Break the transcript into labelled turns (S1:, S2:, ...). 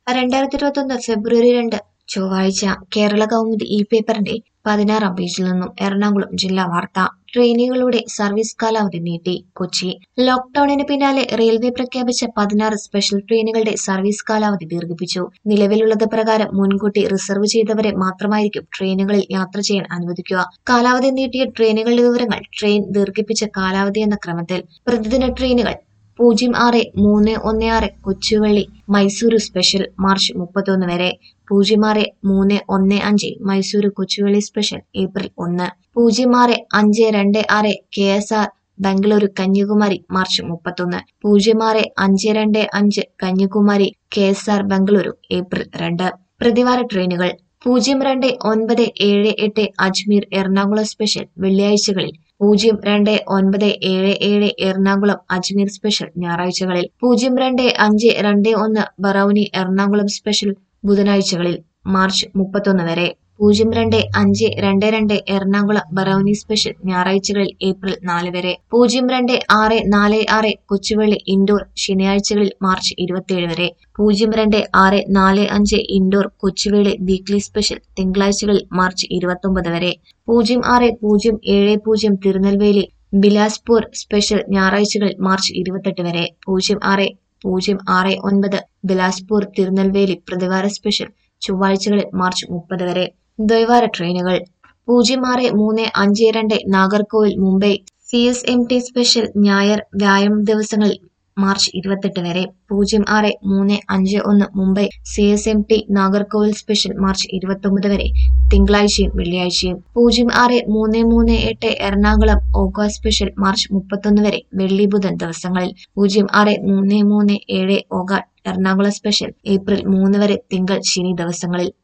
S1: രണ്ടായിരത്തി ഇരുപത്തൊന്ന് ഫെബ്രുവരി രണ്ട് ചൊവ്വാഴ്ച കേരള കൗമുദി ഇ പേപ്പറിന്റെ പതിനാറാം പേജിൽ നിന്നും എറണാകുളം ജില്ലാ വാർത്ത ട്രെയിനുകളുടെ സർവീസ് കാലാവധി നീട്ടി കൊച്ചി ലോക്ഡൌണിന് പിന്നാലെ റെയിൽവേ പ്രഖ്യാപിച്ച പതിനാറ് സ്പെഷ്യൽ ട്രെയിനുകളുടെ സർവീസ് കാലാവധി ദീർഘിപ്പിച്ചു നിലവിലുള്ളത് പ്രകാരം മുൻകൂട്ടി റിസർവ് ചെയ്തവരെ മാത്രമായിരിക്കും ട്രെയിനുകളിൽ യാത്ര ചെയ്യാൻ അനുവദിക്കുക കാലാവധി നീട്ടിയ ട്രെയിനുകളുടെ വിവരങ്ങൾ ട്രെയിൻ ദീർഘിപ്പിച്ച കാലാവധി എന്ന ക്രമത്തിൽ പ്രതിദിന ട്രെയിനുകൾ പൂജ്യം ആറ് മൂന്ന് ഒന്ന് ആറ് കൊച്ചുവേളി മൈസൂരു സ്പെഷ്യൽ മാർച്ച് മുപ്പത്തൊന്ന് വരെ പൂജ്യം ആറ് മൂന്ന് ഒന്ന് അഞ്ച് മൈസൂരു കൊച്ചുവേളി സ്പെഷ്യൽ ഏപ്രിൽ ഒന്ന് പൂജ്യം ആറ് അഞ്ച് രണ്ട് ആറ് K S R Bengaluru Kanyakumari March മുപ്പത്തൊന്ന് പൂജ്യം ആറ് അഞ്ച് രണ്ട് അഞ്ച് Kanyakumari K S R Bengaluru April രണ്ട് പ്രതിവാര ട്രെയിനുകൾ പൂജ്യം രണ്ട് ഒൻപത് ഏഴ് എട്ട് അജ്മീർ എറണാകുളം സ്പെഷ്യൽ വെള്ളിയാഴ്ചകളിൽ പൂജ്യം രണ്ട് ഒൻപത് ഏഴ് ഏഴ് എറണാകുളം അജ്മീർ സ്പെഷ്യൽ ഞായറാഴ്ചകളിൽ പൂജ്യം രണ്ട് അഞ്ച് രണ്ട് ഒന്ന് ബറൌനി എറണാകുളം സ്പെഷ്യൽ ബുധനാഴ്ചകളിൽ മാർച്ച് മുപ്പത്തൊന്ന് വരെ പൂജ്യം രണ്ട് അഞ്ച് രണ്ട് രണ്ട് എറണാകുളം ബറൌനി സ്പെഷ്യൽ ഞായറാഴ്ചകളിൽ ഏപ്രിൽ നാല് വരെ പൂജ്യം രണ്ട് ആറ് നാല് ആറ് കൊച്ചുവേളി ഇൻഡോർ ശനിയാഴ്ചകളിൽ മാർച്ച് ഇരുപത്തിയേഴ് വരെ പൂജ്യം രണ്ട് ആറ് നാല് അഞ്ച് ഇൻഡോർ കൊച്ചുവേളി വീക്ക്ലി സ്പെഷ്യൽ തിങ്കളാഴ്ചകളിൽ മാർച്ച് ഇരുപത്തൊമ്പത് വരെ പൂജ്യം ആറ് പൂജ്യം ഏഴ് പൂജ്യം തിരുനെൽവേലി ബിലാസ്പൂർ സ്പെഷ്യൽ ഞായറാഴ്ചകളിൽ മാർച്ച് ഇരുപത്തെട്ട് വരെ പൂജ്യം ആറ് പൂജ്യം ആറ് ഒൻപത് ബിലാസ്പൂർ തിരുനെൽവേലി പ്രതിവാര സ്പെഷ്യൽ ചൊവ്വാഴ്ചകളിൽ മാർച്ച് മുപ്പത് വരെ ദ്വൈവാര ട്രെയിനുകൾ പൂജ്യം ആറ് മൂന്ന് അഞ്ച് രണ്ട് Nagercoil Mumbai C S M T special ഞായർ വ്യാഴം ദിവസങ്ങളിൽ മാർച്ച് ഇരുപത്തെട്ട് വരെ പൂജ്യം ആറ് മൂന്ന് അഞ്ച് ഒന്ന് Mumbai C S M T Nagercoil special March ഇരുപത്തൊമ്പത് വരെ തിങ്കളാഴ്ചയും വെള്ളിയാഴ്ചയും പൂജ്യം ആറ് മൂന്ന് മൂന്ന് എട്ട് എറണാകുളം ഓഗ സ്പെഷ്യൽ മാർച്ച് മുപ്പത്തൊന്ന് വരെ വെള്ളി ബുധൻ ദിവസങ്ങളിൽ പൂജ്യം ആറ് മൂന്ന് മൂന്ന് ഏഴ് ഓഗ എറണാകുളം സ്പെഷ്യൽ ഏപ്രിൽ മൂന്ന് വരെ തിങ്കൾ ശനി ദിവസങ്ങളിൽ